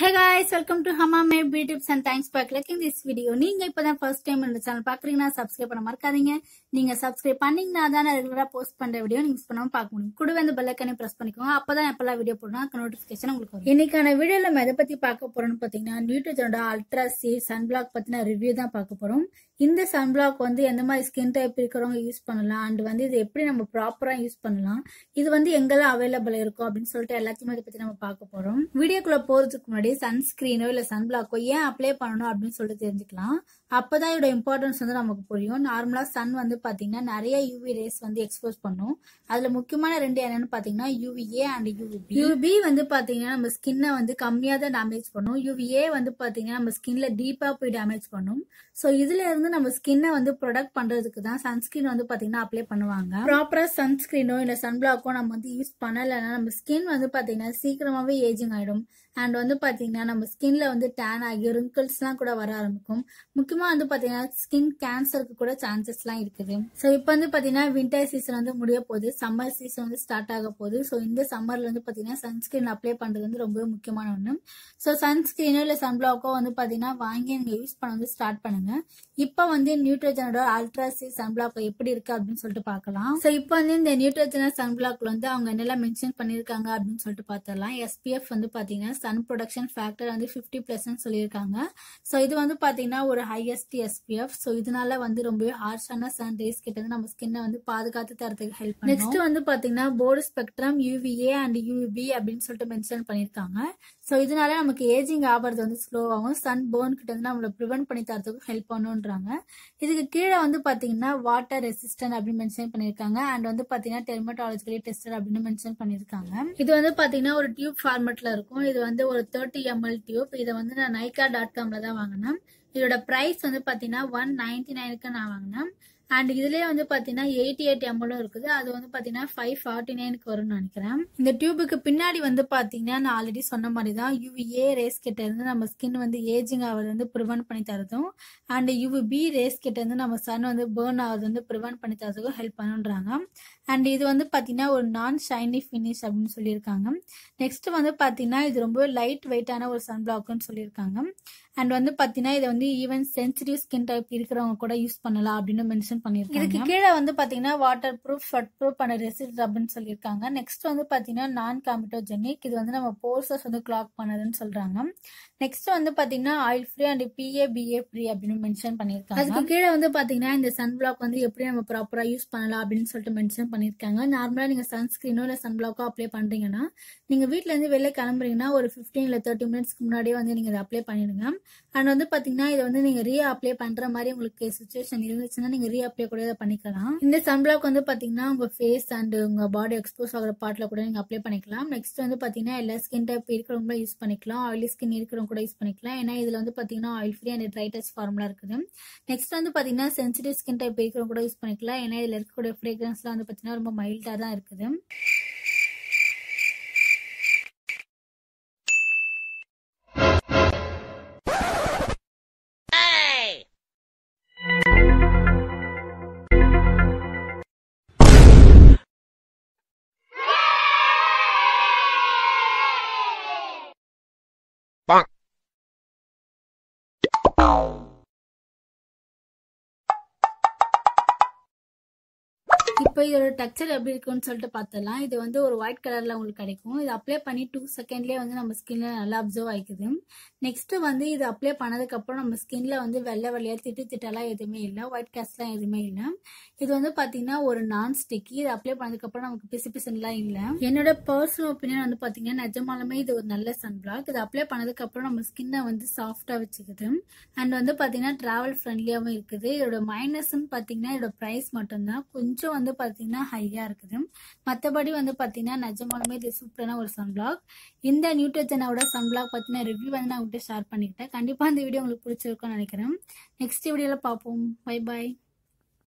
guys welcome to ஹமா மே beauty tips and thanks for clicking this video நீங்க இப்பதான் ஃபர்ஸ்ட் டைம் இந்த சேனல் பாக்குறீங்கன்னா சப்ஸ்கிரைப் பண்ண மறக்காதீங்க நீங்க சப்ஸ்கிரைப் பண்ணீங்கன்னா தான் ரெகுலரா போஸ்ட் பண்ற வீடியோ நீங்க மிஸ் பண்ணாம பார்க்க முடியும் கூடவே அந்த பெல் ஐக்கனை பிரஸ் பண்ணிக்கோங்க அப்பதான் எப்பெல்லாம் வீடியோ போடணும் அதுக்கு நோட்டிபிகேஷன் உங்களுக்கு வரும் இன்னைக்கான வீடியோல நம்ம எதை பத்தி பார்க்க போறோம்னு பாத்தீங்கன்னா நியூட்ரிஜனோட அல்ட்ரா சி சன்பிளாக் பத்தின ரிவ்யூ தான் பார்க்க போறோம் இந்த சன்பிளாக் வந்து எந்த மாதிரி ஸ்கின் டைப் இருக்கிறவங்க யூஸ் பண்ணலாம் அண்ட் வந்து இது எப்படி நம்ம ப்ராப்பரா யூஸ் பண்ணலாம் இது வந்து எங்கெல்லாம் அவைலபிள் இருக்கும் அப்படின்னு சொல்லிட்டு எல்லாத்தையுமே இதை பத்தி நம்ம பார்க்க போறோம் வீடியோக்குள்ள போறதுக்கு முன்னாடி சன்ஸ்கிரீனோ இல்ல சன்பிளாக்கோ ஏன் அப்ளை பண்ணணும் அப்படின்னு சொல்லிட்டு தெரிஞ்சுக்கலாம் அப்பதான் இதோட இம்பார்ட்டன்ஸ் வந்து நமக்கு புரியும் நார்மலா சன் வந்து பாத்தீங்கன்னா நிறைய யூவி ரேஸ் வந்து எக்ஸ்போஸ் பண்ணும் அதுல முக்கியமான ரெண்டு என்னன்னு பாத்தீங்கன்னா யூவிஏ அண்ட் யூவிபி யூவி வந்து பாத்தீங்கன்னா நம்ம ஸ்கின்னை வந்து கம்மியா தான் டேமேஜ் பண்ணும் யூவிஏ வந்து பாத்தீங்கன்னா நம்ம ஸ்கின்ல டீப்பா போய் டேமேஜ் பண்ணும் சோ இதுல இருந்து நம்ம ஸ்கின்னை வந்து ப்ரொடக்ட் பண்றதுக்கு தான் சன்ஸ்கிரீன் வந்து பாத்தீங்கன்னா அப்ளை பண்ணுவாங்க ப்ராப்பரா சன்ஸ்கிரீனோ இல்ல சன்பிளாக்கோ நம்ம வந்து யூஸ் பண்ணலைன்னா நம்ம ஸ்கின் வந்து பாத்தீங்கன்னா சீக்கிரமாவே ஏஜிங் ஆயிடும் அண்ட் வந்து பாத்தீங்கன்னா நம்ம ஸ்கின்ல வந்து டேன் ஆகி ரிங்கிள்ஸ் எல்லாம் கூட வர ஆரம்பிக்கும் முக்கியமா வந்து பாத்தீங்கன்னா ஸ்கின் கேன்சருக்கு கூட சான்சஸ் எல்லாம் இருக்குது ஸோ இப்போ வந்து பாத்தீங்கன்னா வின்டர் சீசன் வந்து முடிய போகுது சம்மர் சீசன் வந்து ஸ்டார்ட் ஆக போகுது ஸோ இந்த சம்மர்ல வந்து பாத்தீங்கன்னா சன்ஸ்கிரீன் அப்ளை பண்றது வந்து ரொம்ப முக்கியமான ஒன்று ஸோ சன்ஸ்கிரீனோ இல்ல சன்பிளாக்கோ வந்து பாத்தீங்கன்னா வாங்கி நீங்க யூஸ் பண்ண வந்து ஸ்டார்ட் பண்ணுங்க இப்போ வந்து நியூட்ரஜனோட அல்ட்ரா சி சன்பிளாக் எப்படி இருக்கு அப்படின்னு சொல்லிட்டு பார்க்கலாம் ஸோ இப்போ வந்து இந்த நியூட்ரஜன சன்பிளாக்ல வந்து அவங்க என்னெல்லாம் மென்ஷன் பண்ணிருக்காங்க அப்படின்னு சொல்லிட்டு பார்த்தரலாம் எஸ்பிஎஃப் வந்து பாத்தீங்கன்னா சன் ப்ரொடக்ஷன் ஃபேக்டர் வந்து ஃபிஃப்டி பிளஸ்ன்னு சொல்லியிருக்காங்க ஸோ இது வந்து பாத்தீங்கன்னா ஒரு ஹையஸ்ட் எஸ்பிஎஃப் ஸோ இதனால வந்து ரொம்பவே ஹார்ஷான சன் ரேஸ் கிட்ட இருந்து நம்ம ஸ்கின்னை வந்து பாதுகாத்து தரதுக்கு ஹெல்ப் பண்ணும் நெக்ஸ்ட் வந்து பாத்தீங்கன்னா broad spectrum UVA and UVB அப்படின்னு சொல்லிட்டு மென்ஷன் பண்ணியிருக்காங்க ஸோ இதனால நமக்கு ஏஜிங் ஆகிறது வந்து ஸ்லோவாகும் சன் போர்ன் கிட்ட இருந்து நம்மளை ப்ரிவென்ட் பண்ணி தரதுக்கு ஹெல்ப் பண்ணுன்றாங்க இதுக்கு கீழே வந்து பாத்தீங்கன்னா வாட்டர் ரெசிஸ்டன்ட் அப்படின்னு மென்ஷன் பண்ணியிருக்காங்க அண்ட் வந்து பாத்தீங்கன்னா டெர்மட்டாலஜிக்கலி டெஸ்டட் அப்படின்னு மென்ஷன் பண்ணியிருக்காங்க இது வந்து பாத்தீங்கன்னா ஒரு டியூப் ஃபார்மேட்ல இருக்கும் இது வந்து ஒரு தேர்ட்டி எம்எல் டியூப் இதை வந்து நான் நைகா டாட் காம்ல தான் வாங்கினேன் இதோட பிரைஸ் வந்து பாத்தீங்கன்னா ஒன் நைன்டி நைனுக்கு நான் வாங்கினேன் அண்ட் இதுலயே வந்து பாத்தீங்கன்னா எயிட்டி எயிட் எம்எலும் இருக்குது அது வந்து பாத்தீங்கன்னா ஃபைவ் ஃபார்ட்டி நைனுக்கு வரும்னு நினைக்கிறேன் இந்த டியூபுக்கு பின்னாடி வந்து பாத்தீங்கன்னா நான் ஆல்ரெடி சொன்ன மாதிரி தான் யூவிஏ ரேஸ் கிட்ட இருந்து நம்ம ஸ்கின் வந்து ஏஜிங் ஆகிறது வந்து ப்ரிவென்ட் பண்ணி தரதும் அண்ட் யூவிபி ரேஸ் கிட்ட இருந்து நம்ம சன் வந்து பேர்ன் ஆகிறது வந்து ப்ரிவென்ட் பண்ணி தரதுக்கும் ஹெல்ப் பண்ணுன்றாங்க அண்ட் இது வந்து பாத்தீங்கன்னா ஒரு நான் ஷைனி ஃபினிஷ் அப்படின்னு சொல்லியிருக்காங்க நெக்ஸ்ட் வந்து பாத்தீங்கன்னா இது ரொம்ப லைட் வெயிட்டான ஒரு சன் பிளாக்னு சொல்லியிருக்காங்க அண்ட் வந்து பாத்தீங்கன்னா இதை வந்து ஈவன் சென்சிட்டிவ் ஸ்கின் டைப் இருக்கிறவங்க கூட யூஸ் பண்ணலாம் அப்படின்னு மென்ஷன் பண்ணிருக்காங்க இதுக்கு கீழே வந்து பாத்தீங்கன்னா waterproof sweatproof and resist அப்படின்னு சொல்லியிருக்காங்க நெக்ஸ்ட் வந்து பாத்தீங்கன்னா நான் காமிட்டோஜெனிக் இது வந்து நம்ம போர்சஸ் வந்து கிளாக் பண்ணதுன்னு சொல்றாங்க நெக்ஸ்ட் வந்து பாத்தீங்கன்னா oil free and PABA free அப்படின்னு மென்ஷன் பண்ணிருக்காங்க அதுக்கு கீழே வந்து பாத்தீங்கன்னா இந்த சன் பிளாக் வந்து எப்படி நம்ம ப்ராப்பரா யூஸ் பண்ணலாம் அப்படின்னு சொல்லிட்டு மென்ஷன் பண்ணிருக்காங்க நார்மலா நீங்க சன்ஸ்கிரீனோ இல்ல சன் பிளாக்கோ அப்ளை பண்றீங்கன்னா நீங்க வீட்ல இருந்து வெளில கிளம்புறீங்கன்னா ஒரு பிப்டீன் இல்ல தேர்ட்டி மினிட்ஸ்க்கு முன்னாடியே வந்து நீங்க இதை அப்ளை பண்ணிடுங்க அண்ட் வந்து பாத்தீங்கன்னா இதை வந்து நீங்க ரீ அப்ளை பண்ற மாதிரி உங்களுக்கு சுச்சுவேஷன் இருந்துச்சுன்னா நீங்க ரீ அப்ளை கூட இதை பண்ணிக்கலாம் இந்த சன்பிளாக் வந்து பாத்தீங்கன்னா உங்க ஃபேஸ் அண்ட் உங்க பாடி எக்ஸ்போஸ் ஆகிற பார்ட்ல கூட நீங்க அப்ளை பண்ணிக்கலாம் நெக்ஸ்ட் வந்து பாத்தீங்கன்னா எல்லா ஸ்கின் டைப் இருக்கிறவங்களும் யூஸ் பண்ணிக்கலாம் ஆயிலி ஸ்கின் இருக்கிறவங்க கூட யூஸ் பண்ணிக்கலாம் ஏன்னா இதுல வந்து பாத்தீங்கன்னா oil free and dry touch formula இருக்குது நெக்ஸ்ட் வந்து பாத்தீங்கன்னா சென்சிட்டிவ் ஸ்கின் டைப் இருக்கிறவங்க கூட யூஸ் பண்ணிக்கலாம் ஏன்னா இதுல இருக்கக்கூடிய ஃப்ரேக்ரன்ஸ்லாம் வந்து பாத்தீங்கன்னா ரொம்ப மைல்டா தான் இருக்குது இப்போ இதோட டெக்ஸ்சர் எப்படி இருக்குன்னு சொல்லிட்டு பார்த்தலாம் இது வந்து ஒரு ஒயிட் கலர்ல உங்களுக்கு கிடைக்கும் இது அப்ளை பண்ணி டூ செகண்ட்லயே வந்து நம்ம ஸ்கின்ல நல்லா அப்சர்வ் ஆயிக்குது நெக்ஸ்ட் வந்து இது அப்ளை பண்ணதுக்கு அப்புறம் நம்ம ஸ்கின்ல வந்து வெள்ளை வெள்ளையா திட்டு திட்டெல்லாம் எதுவுமே இல்லை ஒயிட் கேஸ்ட்லாம் எதுவுமே இல்லை இது வந்து பாத்தீங்கன்னா ஒரு நான் ஸ்டிக்கி இது அப்ளை பண்ணதுக்கு அப்புறம் நமக்கு பிசு பிசுலாம் இல்லை என்னோட பர்சனல் ஒப்பீனியன் வந்து பாத்தீங்கன்னா நிஜமாலுமே இது ஒரு நல்ல சன் பிளாக் இது அப்ளை பண்ணதுக்கு அப்புறம் நம்ம ஸ்கின்னை வந்து சாஃப்டா வச்சுக்குது அண்ட் வந்து பாத்தீங்கன்னா டிராவல் ஃப்ரெண்ட்லியாவும் இருக்குது இதோட மைனஸ்ன்னு பாத்தீங்கன்னா இதோட பிரைஸ் மட்டும்தான் கொஞ்சம் வந்து பாத்தீங்கன்னா ஹையா இருக்குது மற்றபடி வந்து பாத்தீங்கன்னா நிஜமாலுமே இது சூப்பரான ஒரு சன் பிளாக் இந்த நியூட்ரஜனோட சன் பிளாக் பத்தின ரிவ்யூ வந்து நான் உங்கள்கிட்ட ஷேர் பண்ணிக்கிட்டேன் கண்டிப்பா இந்த வீடியோ உங்களுக்கு பிடிச்சிருக்கும்னு நினைக்கிறேன் நெக்ஸ்ட் வீடியோல பார்ப்போம் பை பாய்